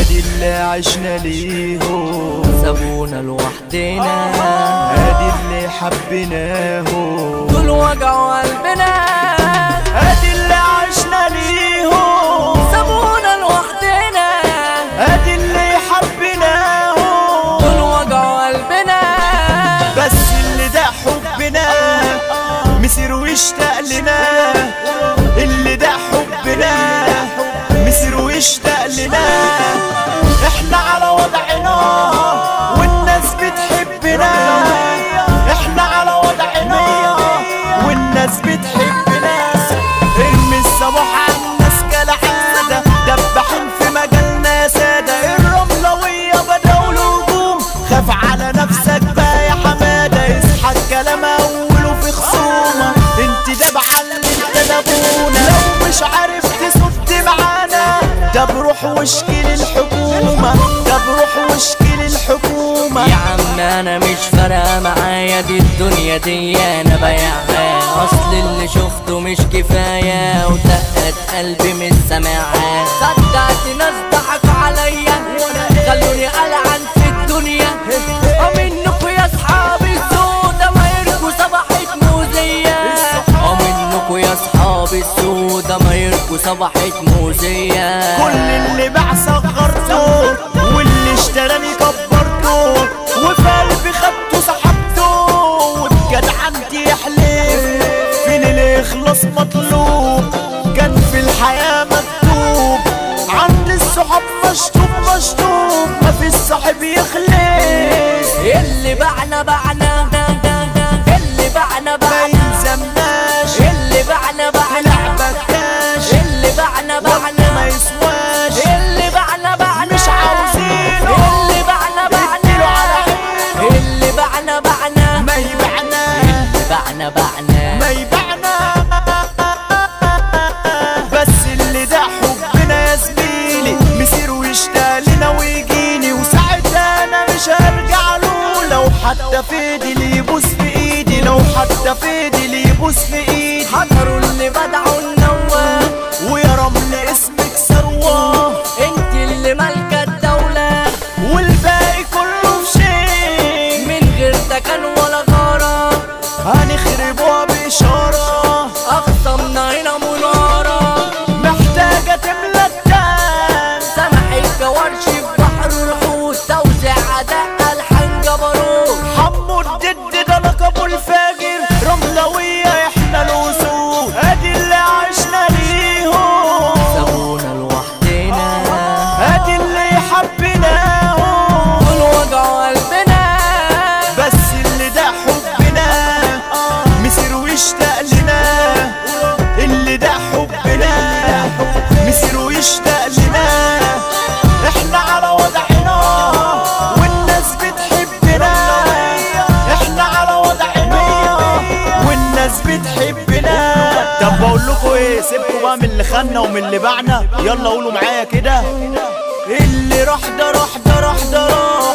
ادي اللي عشنا ليهم سابونا لوحدنا ادي اللي حبيناهم دول وجعوا قلبنا ادي اللي عشنا ليهم سابونا لوحدنا ادي اللي حبيناهم دول وجعوا قلبنا بس اللي ده حبنا مسير ويشتاق لنا اللي ده حبنا مسير ويشتاق لنا احنا على وضعنا والناس بتحبنا احنا على وضعنا والناس بتحبنا ارمي الصباح على الناس كالعادة دبحين في مجالنا يا سادة الرملوية بدأوا الهجوم خاف على نفسك بقى يا حمادة يصحى الكلام أوله في خصومة انت ده بعلم انت ده ابونا لو مش عارف تصد معانا ده بروح واشكي للحكومة ده بروح واشكي للحكومة يا عم انا مش فارقه معايا دي الدنيا دي انا بايعها اصل اللي شفته مش كفايه ودقت قلبي مش سامعها صدقت ناس ضحكوا عليا خلوني العن في الدنيا ومنكوا يا اصحابي السودا ما يركوا صباحة موزية ومنكوا يا اصحابي السودا ما يركوا صباحة موزية كل اللي باع صغرته واللي اشتراني كبرته وفي قلبي خدته سحبته واتجدعنتي يحلف فين الاخلاص مطلوب كان في الحياة مكتوب عند الصحاب مشطوب مشطوب مفيش صاحب يخلف اللي بعنا بعنا اللي بعنا ما بعنا يلزمناش اللي بعنا بعنا لعبكاش اللي بعنا وقت ما بعنا يسواش اللي بعنا بعنا مش عاوزينه اللي بعنا اديله على بعنا عينه اللي بعنا بعنا ما يبعنا اللي بعنا بعنا ما يبعنا بس اللي ده حبنا يا زميلي مسير ويشتاق لنا ويجيني وساعتها انا مش هرجع له لو حتى في ايدي اللي يبوس في ايدي لو حتى في ايدي اللي يبوس في ايدي حضروا اللي بدعوا النواه ويا رمل اسمك ثروه انت اللي مالكة الدولة والباقي كله في شيء من غير تكن ولا غارة هنخربوها بإشارة أخصمنا هنا منارة محتاجة تملى التان سمح الكوارش في بحر الحوت توزيع أداء ألحان جبروت حمو الجد ده لقبه الفاجر رملوية احنا الوسود ادي اللي عشنا ليهم سابونا لوحدنا ادي اللي حبيناهم دول وجعوا قلبنا بس اللي ده حبنا مسير ويشتاق لنا اللي ده حبنا مسير ويشتاق لنا احنا على وضعنا والناس بتحبنا احنا على وضعنا والناس بتحبنا طب بقول لكم ايه سيبكوا بقى من اللي خنا ومن اللي باعنا يلا قولوا معايا كده اللي راح ده راح ده راح ده راح